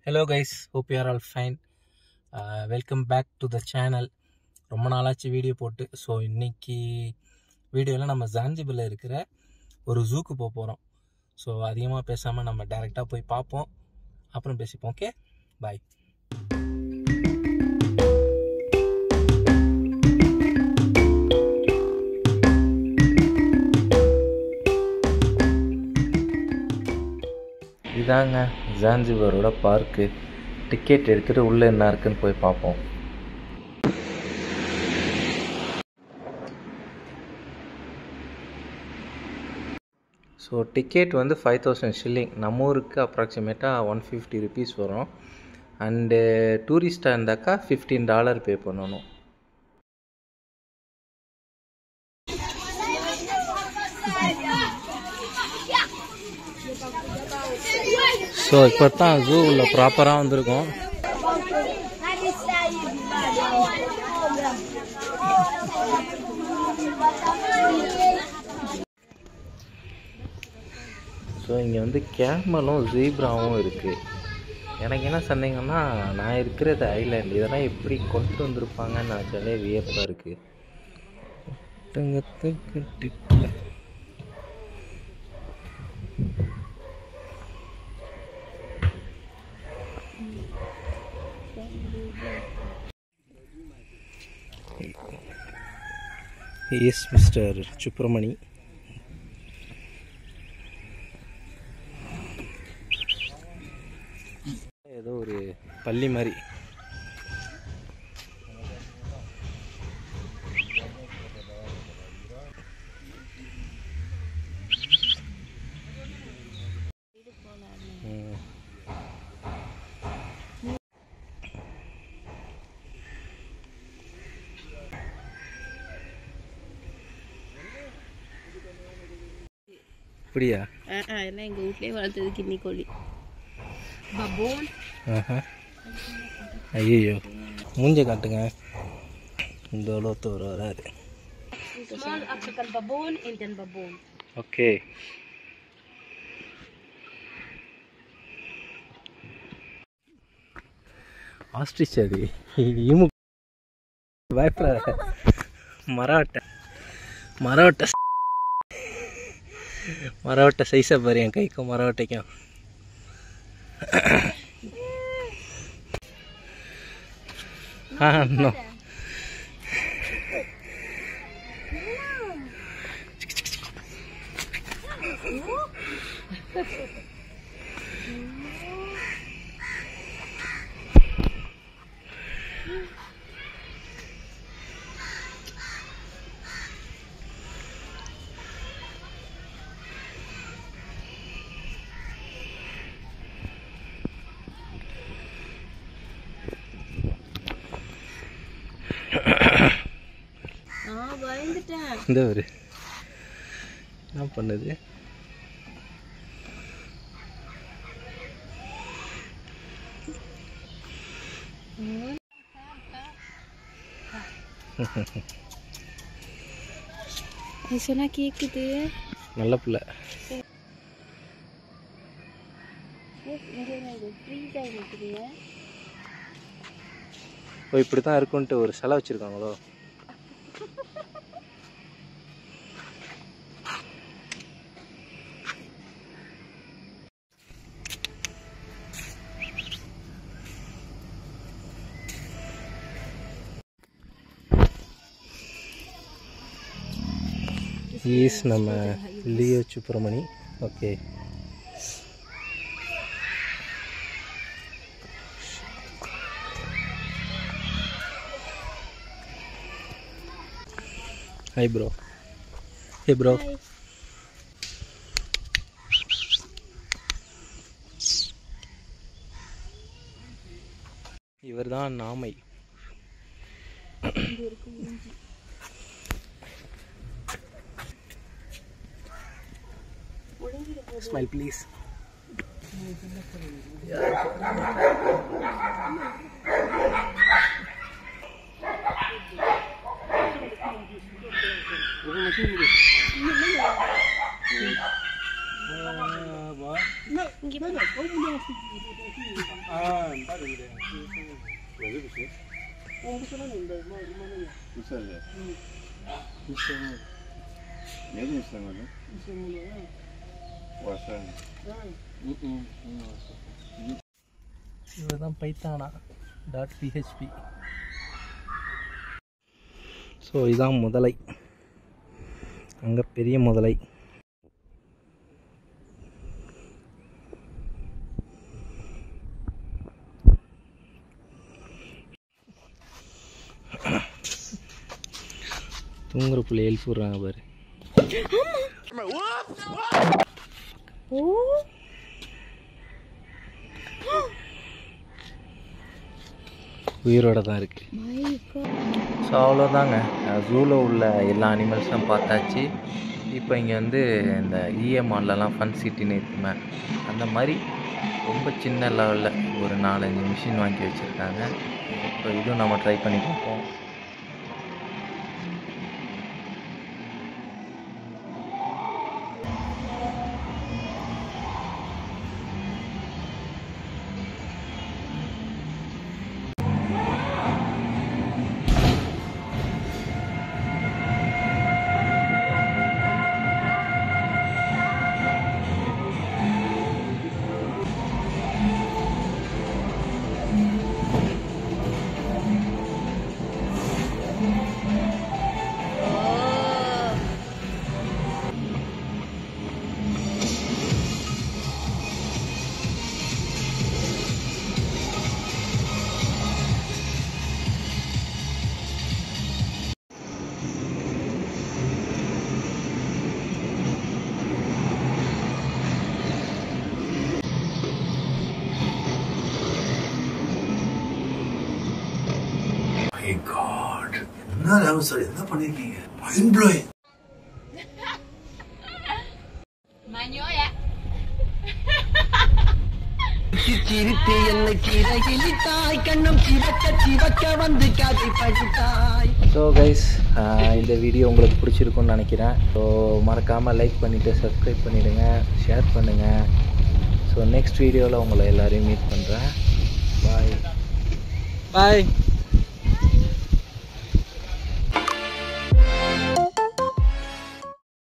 Hello guys hope you are all fine welcome back to the channel ரொம்ப நாளாச்சு video போட்டு so இன்னைக்கு வீடியோவில் நம்ம ஜான்ஜிபில் இருக்கிற ஒரு ஜூக்கு போக போகிறோம் ஸோ அதிகமாக பேசாமல் நம்ம டேரெக்டாக போய் பார்ப்போம் அப்புறம் பேசிப்போம் ஓகே பாய் இதாங்க ஜான்ஜிபரோட பார்க்கு டிக்கெட் எடுத்துகிட்டு உள்ளே என்ன இருக்குன்னு போய் பார்ப்போம் ஸோ டிக்கெட் வந்து ஃபைவ் தௌசண்ட் ஷில்லிங் நம்ம ஊருக்கு அப்ராக்சிமேட்டாக ஒன் ஃபிஃப்டி ருபீஸ் வரும் அண்டு டூரிஸ்டாக இருந்தாக்கா ஃபிஃப்டீன் டாலர் பே பண்ணணும் ஸோ இப்போ தான் ஜூ உள்ள ப்ராப்பராக வந்திருக்கோம் ஸோ இங்கே வந்து கேமலும் ஜீப்ராவும் இருக்குது எனக்கு என்ன சந்தேகம்னா நான் இருக்கிறது ஐலாண்ட் இதெல்லாம் எப்படி கொண்டு வந்திருப்பாங்கன்னு நினச்சாலே வியப்பாக இருக்குது எஸ் மிஸ்டர் சுப்பிரமணி ஏதோ ஒரு பள்ளி மாதிரி ம். அப்படியா எல்லாம் எங்கள் வீட்லேயே வளர்த்தது கிண்ணி கோழி பபோன் ஆஹா ஐயோ மூஞ்ச காட்டுங்க இந்த அளவுக்கு ஒரு வராது small African baboon Indian baboon okay ostrich அது இமு பயப்படாத மராட்டை மராட்டை மரவட்டை சைஸை பாரு என் கைக்கும் மரவட்டைக்கும் ஆ நோ நான் பயந்துட்டேன் இந்த ஒரு என்ன பண்ணுது நீ சொன்னா கேக்குது நல்ல பிள்ளை ஃப்ரீஸ் ஆகி நிற்குதுங்க ஓ இப்படி தான் இருக்குன்ட்டு ஒரு சிலை வச்சுருக்காங்களோ ஈஸ் நம்ம Leo Subramani okay hi bro hey bro இவர் தான் நாமை ஸ்மைல் ப்ளீஸ் இங்கே பாரு. இதுதான் பைத்தானா டாட் பிஹெச்பி ஸோ இதான் முதலை அங்கே பெரிய முதலை தூங்குற பிள்ளை எழுப்பி விட்றாங்க பாரு ஓ உயிரோட தான் இருக்குது மை காட் ஸோ அவ்வளோதாங்க ஜூவில் உள்ள எல்லா அனிமல்ஸும் பார்த்தாச்சு இப்போ இங்கே வந்து இந்த இஎம்ஆர்லலாம் ஃபன் சிட்டின்னு இருக்குமே அந்த மாதிரி ரொம்ப சின்ன லெவலில் ஒரு நாலஞ்சு மிஷின் வாங்கி வச்சுருக்காங்க ஸோ இதுவும் நம்ம ட்ரை பண்ணி பார்ப்போம் My God. என்ன ராம சார் என்ன பண்ணிருக்கீங்க மைண்ட் ப்ளோயிங் சிரித்து என்னை சிறகிழித்தாய் கண்ணம் சிவக்க சிவக்க வந்து கதை படித்தாய் ஸோ கைஸ் இந்த வீடியோ உங்களுக்கு பிடிச்சிருக்கும்னு நினைக்கிறேன் ஸோ மறக்காமல் லைக் பண்ணிவிட்டு சப்ஸ்கிரைப் பண்ணிவிடுங்க ஷேர் பண்ணுங்கள் ஸோ நெக்ஸ்ட் வீடியோவில் உங்களை எல்லாரையும் மீட் பண்ணுறேன் பாய் பாய்